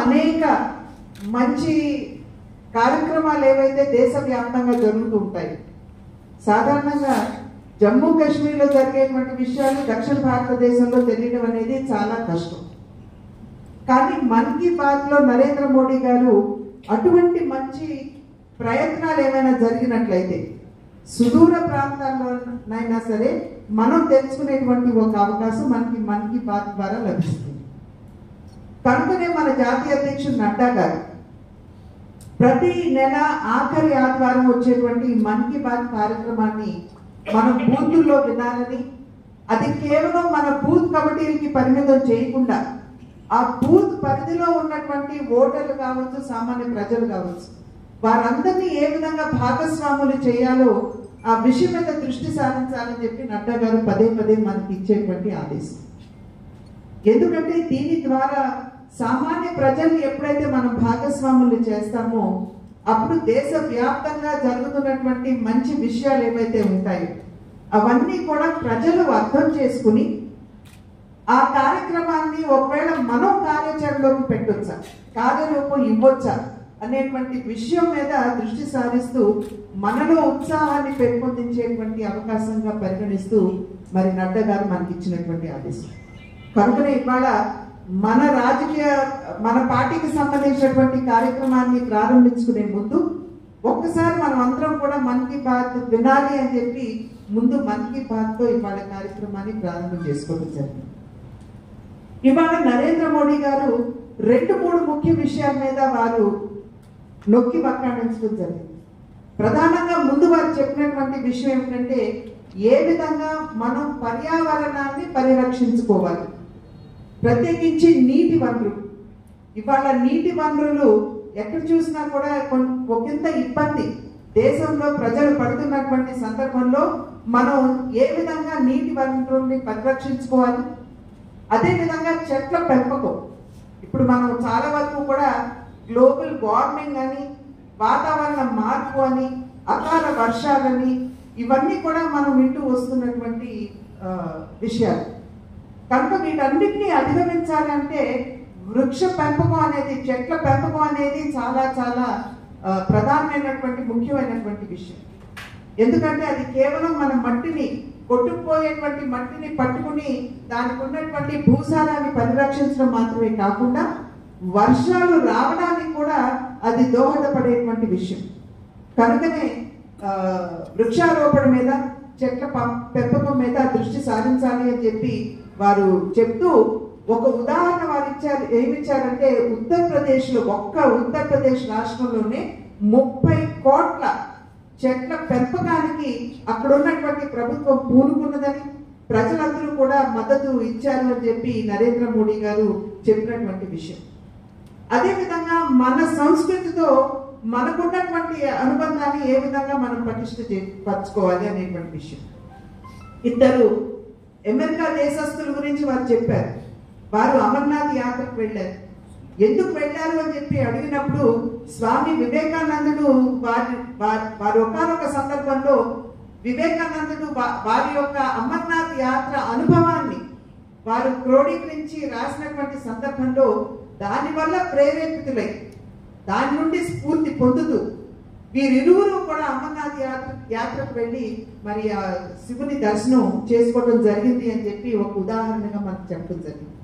అనేక మంచి కార్యక్రమాలు ఏవైతే దేశవ్యాప్తంగా జరుగుతూ ఉంటాయి సాధారణంగా జమ్మూ కాశ్మీర్లో జరిగేటువంటి విషయాలు దక్షిణ భారతదేశంలో తెలియడం అనేది చాలా కష్టం కానీ మన్ కీ బాత్ లో నరేంద్ర మోడీ గారు అటువంటి మంచి ప్రయత్నాలు ఏమైనా జరిగినట్లయితే సుదూర ప్రాంతాల్లోనైనా సరే మనం తెలుసుకునేటువంటి ఒక అవకాశం మనకి మన్ కీ బాత్ ద్వారా లభిస్తుంది కనుకనే మన జాతీయ అధ్యక్షుడు నడ్డా గారు ప్రతి నెల ఆఖరి ఆదివారం వచ్చేటువంటి ఈ మన్ కీ బాత్ కార్యక్రమాన్ని మనం బూతుల్లో వినాలని అది కేవలం మన బూత్ కమిటీలకి పరిమితం చేయకుండా ఆ బూత్ పరిధిలో ఉన్నటువంటి ఓటర్లు కావచ్చు సామాన్య ప్రజలు కావచ్చు వారందరినీ ఏ విధంగా భాగస్వాములు చేయాలో ఆ విషయం మీద దృష్టి సారించాలని చెప్పి నడ్డా గారు పదే పదే మనకి ఇచ్చేటువంటి ఆదేశం ఎందుకంటే దీని ద్వారా సామాన్య ప్రజల్ని ఎప్పుడైతే మనం భాగస్వాములు చేస్తామో అప్పుడు దేశ వ్యాప్తంగా జరుగుతున్నటువంటి మంచి విషయాలు ఏవైతే ఉంటాయో అవన్నీ కూడా ప్రజలు అర్థం చేసుకుని ఆ కార్యక్రమాన్ని ఒకవేళ మనం కార్యాచరణలోకి పెట్టొచ్చా కార్యరూపం ఇవ్వొచ్చా అనేటువంటి విషయం మీద దృష్టి సారిస్తూ మనలో ఉత్సాహాన్ని పెంపొందించేటువంటి అవకాశంగా పరిగణిస్తూ మరి నడ్డా గారు మనకి ఇచ్చినటువంటి ఆదేశం కనుకనే ఇవాళ మన రాజకీయ మన పార్టీకి సంబంధించినటువంటి కార్యక్రమాన్ని ప్రారంభించుకునే ముందు ఒక్కసారి మనం అందరం కూడా మన్ కీ బాత్ వినాలి అని చెప్పి ముందు మన్ కీ బాత్ తో ఇవాళ కార్యక్రమాన్ని ప్రారంభం చేసుకోవడం జరిగింది ఇవాళ నరేంద్ర మోడీ గారు రెండు మూడు ముఖ్య విషయాల మీద వారు నొక్కి వక్కాణించడం జరిగింది ప్రధానంగా ముందు వారు చెప్పినటువంటి విషయం ఏమిటంటే ఏ విధంగా మనం పర్యావరణాన్ని పరిరక్షించుకోవాలి ప్రత్యేకించి నీటి వనరులు ఇవాళ నీటి వనరులు ఎక్కడ చూసినా కూడా కొన్- ఒకంత ఇబ్బంది దేశంలో ప్రజలు పడుతున్నటువంటి సందర్భంలో మనం ఏ విధంగా నీటి వనరుల్ని పరిరక్షించుకోవాలి అదే విధంగా చెట్ల పెంపకం ఇప్పుడు మనం చాలా వరకు కూడా గ్లోబల్ వార్మింగ్ అని వాతావరణ మార్పు అని అకాల వర్షాలని ఇవన్నీ కూడా మనం వింటూ వస్తున్నటువంటి ఆ, విషయాలు కనుక వీటన్నిటిని అధిగమించాలి అంటే వృక్ష పెంపకం అనేది చెట్ల పెంపకం అనేది చాలా చాలా ఆ, ప్రధానమైనటువంటి ముఖ్యమైనటువంటి విషయం ఎందుకంటే అది కేవలం మన మట్టిని కొట్టుకుపోయేటువంటి మట్టిని పట్టుకుని దానికి ఉన్నటువంటి భూసారాన్ని పరిరక్షించడం మాత్రమే కాకుండా వర్షాలు రావడానికి కూడా అది దోహదపడేటువంటి విషయం కనుకనే ఆ, వృక్షారోపణ మీద చెట్ల పం- పెంపకం మీద దృష్టి సారించాలి అని చెప్పి వారు చెప్తూ ఒక ఉదాహరణ వారు ఇచ్చారు ఏమిచ్చారంటే ఉత్తరప్రదేశ్ లో ఒక్క ఉత్తరప్రదేశ్ రాష్ట్రంలోనే ముప్పై కోట్ల చెట్ల పెంపకానికి అక్కడ ఉన్నటువంటి ప్రభుత్వం పూనుకున్నదని ప్రజలందరూ కూడా మద్దతు ఇచ్చారు అని చెప్పి నరేంద్ర మోడీ గారు చెప్పినటువంటి విషయం అదే విధంగా మన సంస్కృతితో మనకున్నటువంటి అనుబంధాన్ని ఏ విధంగా మనం పటిష్ట చే- పరచుకోవాలి అనేటువంటి విషయం ఇద్దరు అమెరికా దేశస్తుల గురించి వారు చెప్పారు వారు అమర్నాథ్ యాత్రకు వెళ్ళారు ఎందుకు వెళ్ళారు అని చెప్పి అడిగినప్పుడు స్వామి వివేకానందుడు వారి వారి వారి ఒకనొక సందర్భంలో వివేకానందుడు వా- వారి యొక్క అమర్నాథ్ యాత్ర అనుభవాన్ని వారు క్రోడీకరించి రాసినటువంటి సందర్భంలో దానివల్ల ప్రేరేపితులై దాని నుండి స్ఫూర్తి పొందుతూ వీరిరువురు కూడా అమర్నాథ్ యాత్ర యాత్రకు వెళ్ళి మరి ఆ శివుని దర్శనం చేసుకోవడం జరిగింది అని చెప్పి ఒక ఉదాహరణగా మనకు చెప్పడం జరిగింది